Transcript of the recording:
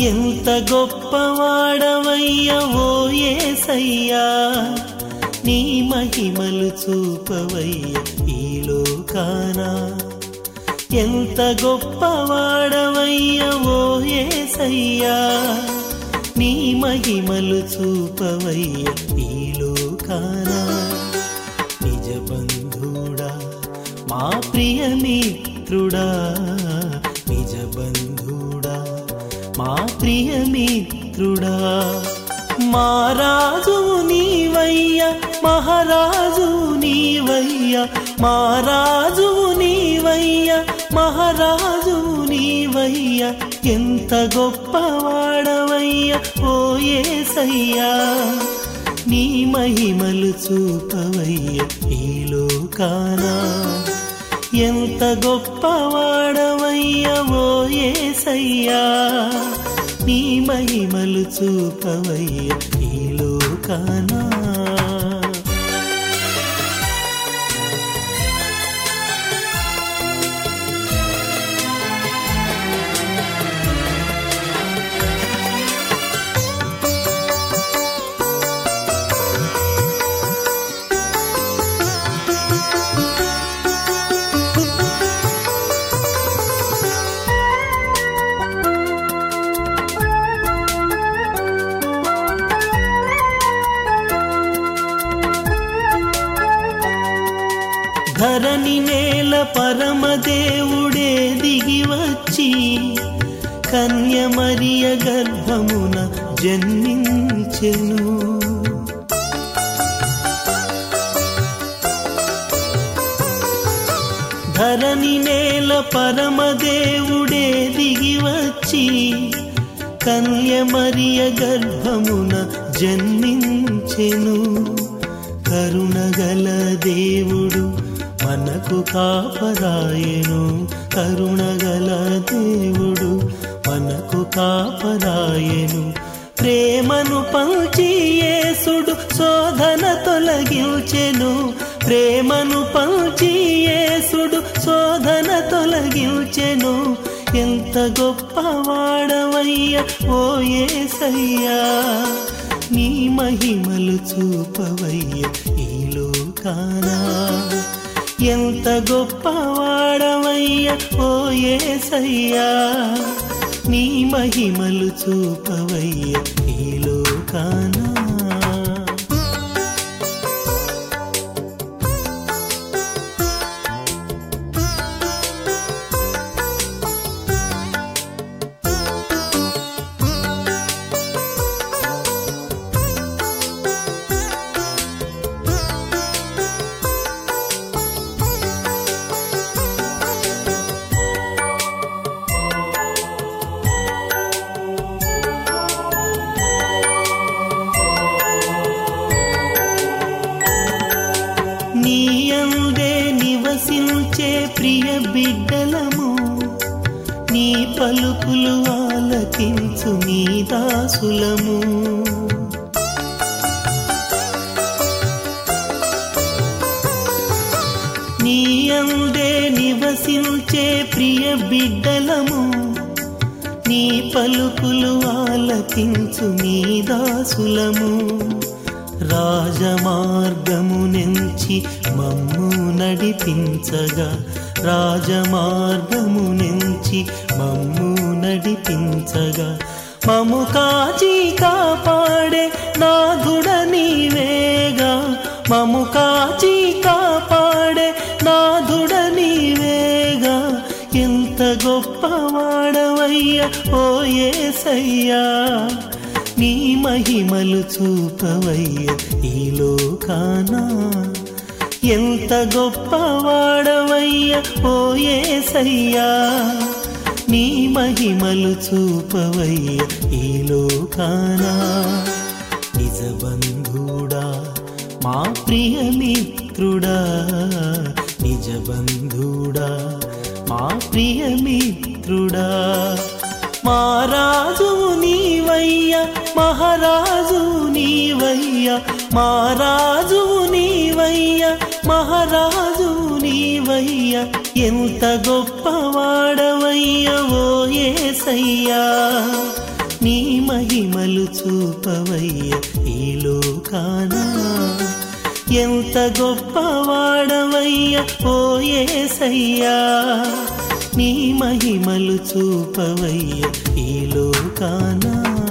ఎంత గొప్పవాడవయ్య ఓ ఏసయ్యా నీ మహిమలు చూపవయ్య ఈ లోకాన ఎంత గొప్పవాడవయ్య ఓ ఏసయ్యా నీ మహిమలు చూపవయ్య ఈ లోకాన నిజ బంధుడా మా ప్రియమిత్రుడా నిజ బంధుడా మా ప్రియమిత్రుడా మా రాజు నీవయ్య మహారాజు నీవయ్య మా రాజు నీవయ్య మహారాజు నీవయ్య ఎంత గొప్పవాడవయ్య ఓ ఏసయ్యా నీ మహిమలు చూపవయ్య ఈ లోకాన ఎంత గొప్పవాడవయ్య ఓ ఏసయ్యా నీ మహిమలు చూపవయ్య ఈ లోకానా ధరణి నేల పరమదేవుడే దిగి వచ్చి కన్యమరియ గర్భమున జన్మించెను ధరణి నేల పరమదేవుడే దిగి వచ్చి కన్యమరియ గర్భమున జన్మించెను కరుణగల దేవుడు మనకు కాపరాయను కరుణగల దేవుడు మనకు కాపరాయను ప్రేమను పంచి యేసుడు శోధన తొలగించెను ప్రేమను పంచి యేసుడు శోధన తొలగించెను ఎంత గొప్పవాడవయ్య ఓ యేసయ్యా నీ మహిమలు చూపవయ్య ఈ లోకానా ఎంత గొప్పవాడవయ్య ఓ ఏసయ్యా నీ మహిమలు చూపవయ్య ఈ లోకానా నీ అందే నివసించే ప్రియ బిడ్డలము నీ పలుకులు ఆలకించు నీ దాసులము నీ అందే నివసించే ప్రియ బిడ్డలము నీ పలుకులు ఆలకించు నీ దాసులము రాజమార్గము నుంచి మమ్ము నడిపించగా రాజమార్గము నుంచి మమ్ము నడిపించగా మము కాచి కాపాడే నాథుడ నీవేగా మము కాచి కాపాడే నాథుడ నీవేగా ఎంత గొప్పవాడవయ్య ఓ ఏసయ్యా నీ మహిమలు చూపవయ్య ఈ లోకానా ఎంత గొప్పవాడవయ్య ఓ ఏసయ్యా నీ మహిమలు చూపవయ్య ఈ లోకానా నిజ బంధుడా మా ప్రియమిత్రుడా నిజ బంధుడా మా ప్రియమిత్రుడా మా రాజు నీవయ్య మహారాజు నీవయ్య మా రాజు నీవయ్య మహారాజు నీవయ్య ఎంత గొప్పవాడవయ్య ఓ ఏసయ్యా నీ మహిమలు చూపవయ్య ఈ లోకానా ఎంత గొప్పవాడవయ్య ఓ యేసయ్యా నీ మహిమలు చూపవయ్య ఈ లోకానా